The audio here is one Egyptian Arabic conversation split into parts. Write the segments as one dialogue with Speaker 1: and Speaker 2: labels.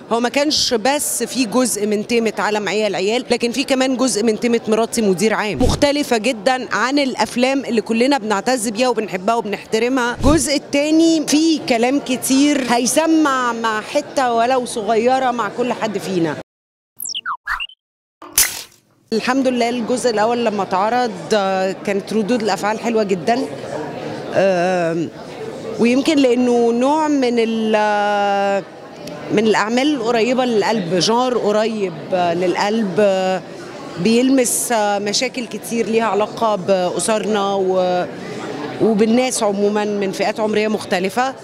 Speaker 1: هو ما كانش بس في جزء من تيمة عالم عيال عيال لكن في كمان جزء من تيمة مراتي مدير عام مختلفة جدا عن الأفلام اللي كلنا بنعتز بيها وبنحبها وبنحترمها الجزء التاني فيه كلام كتير هيسمع مع حتة ولو صغيرة مع كل حد فينا الحمد لله الجزء الأول لما اتعرض آه، كانت ردود الأفعال حلوة جدا آم، ويمكن لأنه نوع من ال من الأعمال القريبة للقلب جار قريب آه، للقلب آه، بيلمس آه، مشاكل كتير ليها علاقة بأسرنا و- وبالناس عموما من فئات عمرية مختلفة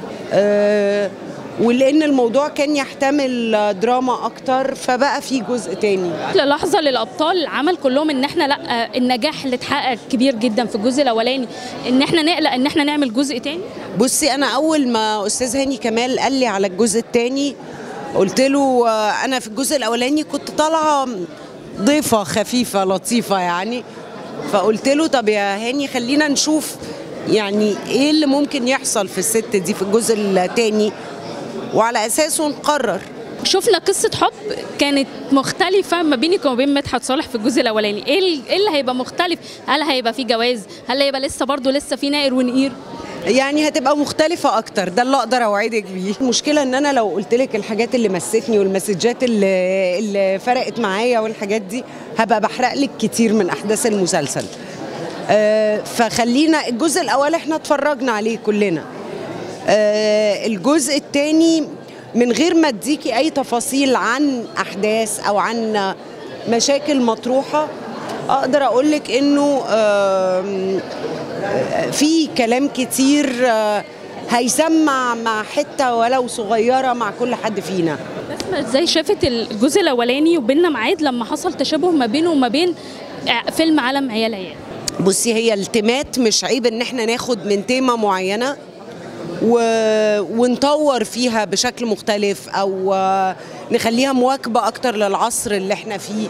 Speaker 1: آه، ولأن الموضوع كان يحتمل آه، دراما أكتر فبقى في جزء تاني
Speaker 2: للحظه للابطال العمل كلهم ان احنا لا النجاح اللي اتحقق كبير جدا في الجزء الاولاني ان احنا نقلق ان احنا نعمل جزء تاني
Speaker 1: بصي انا اول ما استاذ هاني كمال قال لي على الجزء الثاني قلت له آه، انا في الجزء الاولاني كنت طالعه ضيفه خفيفه لطيفه يعني فقلت له طب يا هاني خلينا نشوف يعني ايه اللي ممكن يحصل في الست دي في الجزء الثاني وعلى اساسه نقرر
Speaker 2: شفنا قصه حب كانت مختلفه ما بينك وما بين مدحت صالح في الجزء الاولاني ايه ال- إيه اللي هيبقى مختلف هل هيبقى في جواز هل هيبقى لسه برضه لسه في نائر ونقير
Speaker 1: يعني هتبقى مختلفة أكتر ده اللي أقدر أوعدك بيه المشكلة إن أنا لو قلت لك الحاجات اللي مستني والمسجات اللي, اللي فرقت معايا والحاجات دي هبقى بحرق لك كتير من أحداث المسلسل آه، فخلينا الجزء الأول إحنا اتفرجنا عليه كلنا آه، الجزء الثاني من غير ما اديكي اي تفاصيل عن احداث او عن مشاكل مطروحه اقدر اقول لك انه آم، آه، في كلام كتير آه، هيسمع مع حته ولو صغيره مع كل حد فينا
Speaker 2: بسمة ازاي شافت الجزء الاولاني وبيننا ميعاد لما حصل تشابه ما بينه وما بين ع- فيلم عالم عيال عيال
Speaker 1: بصي هي التيمات مش عيب ان احنا ناخد من تيمه معينه و... ونطور فيها بشكل مختلف او آه، نخليها مواكبه اكتر للعصر اللي احنا فيه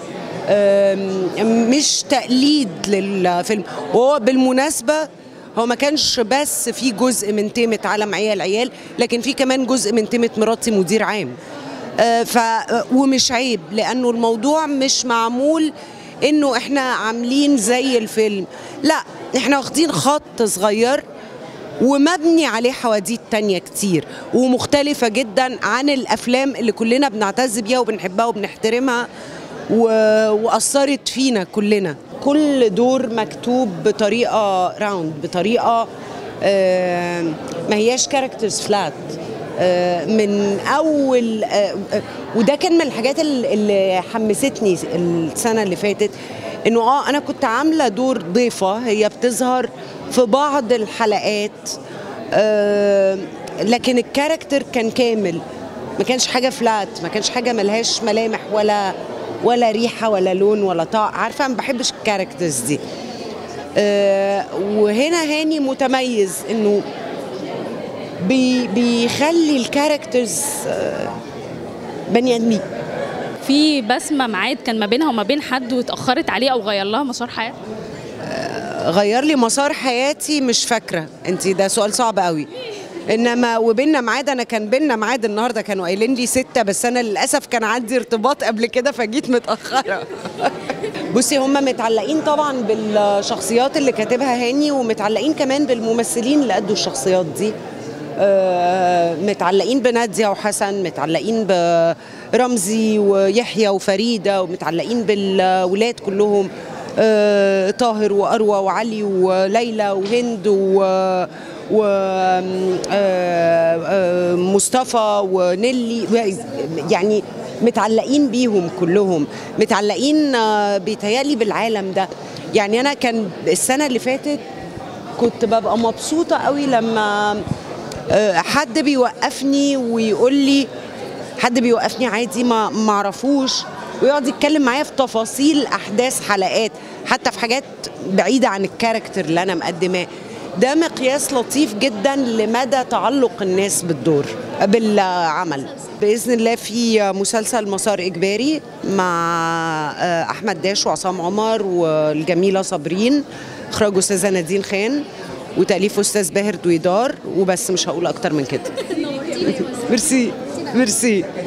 Speaker 1: آم، مش تقليد للفيلم وهو بالمناسبه هو ما كانش بس في جزء من تيمة عالم عيال عيال لكن في كمان جزء من تيمة مراتي مدير عام آه، ف ومش عيب لانه الموضوع مش معمول انه احنا عاملين زي الفيلم لا احنا واخدين خط صغير ومبني عليه حواديت تانية كتير ومختلفة جدا عن الأفلام اللي كلنا بنعتز بيها وبنحبها وبنحترمها و... وأثرت فينا كلنا كل دور مكتوب بطريقة راوند بطريقة آه، ما هياش كاركترز فلات من اول آه، آه، وده كان من الحاجات ال- اللي حمستني السنه اللي فاتت انه اه انا كنت عامله دور ضيفه هي بتظهر في بعض الحلقات آه، لكن الكاركتر كان كامل ما كانش حاجه فلات ما كانش حاجه ملهاش ملامح ولا ولا ريحه ولا لون ولا طعم عارفه ما بحبش الكاركترز دي آه، وهنا هاني متميز انه بي بيخلي الكاركترز آه، بني ادمين
Speaker 2: في بسمه ميعاد كان ما بينها وما بين حد واتاخرت عليه او غير لها مسار حياتها
Speaker 1: غير لي مسار حياتي مش فاكره انت ده سؤال صعب قوي انما وبيننا ميعاد انا كان بيننا ميعاد النهارده كانوا قايلين لي ستة بس انا للاسف كان عندي ارتباط قبل كده فجيت متاخره بصي هم متعلقين طبعا بالشخصيات اللي كاتبها هاني ومتعلقين كمان بالممثلين اللي ادوا الشخصيات دي آه، متعلقين بنادية وحسن متعلقين برمزي ويحيى وفريدة ومتعلقين بالولاد كلهم آه، طاهر وأروى وعلي وليلى وهند و و آه، آه، مصطفى ونيلي يعني متعلقين بيهم كلهم متعلقين آه، بيتهيألي بالعالم ده يعني أنا كان السنة اللي فاتت كنت ببقى مبسوطة قوي لما آه، حد بيوقفني ويقول لي حد بيوقفني عادي ما معرفوش ويقعد يتكلم معايا في تفاصيل احداث حلقات حتى في حاجات بعيده عن الكاركتر اللي انا مقدماه ده مقياس لطيف جدا لمدى تعلق الناس بالدور بالعمل باذن الله في مسلسل مسار اجباري مع آه، احمد داش وعصام عمر والجميله صابرين اخراج استاذه نادين خان وتاليف استاذ باهر دويدار وبس مش هقول اكتر من كده ميرسي ميرسي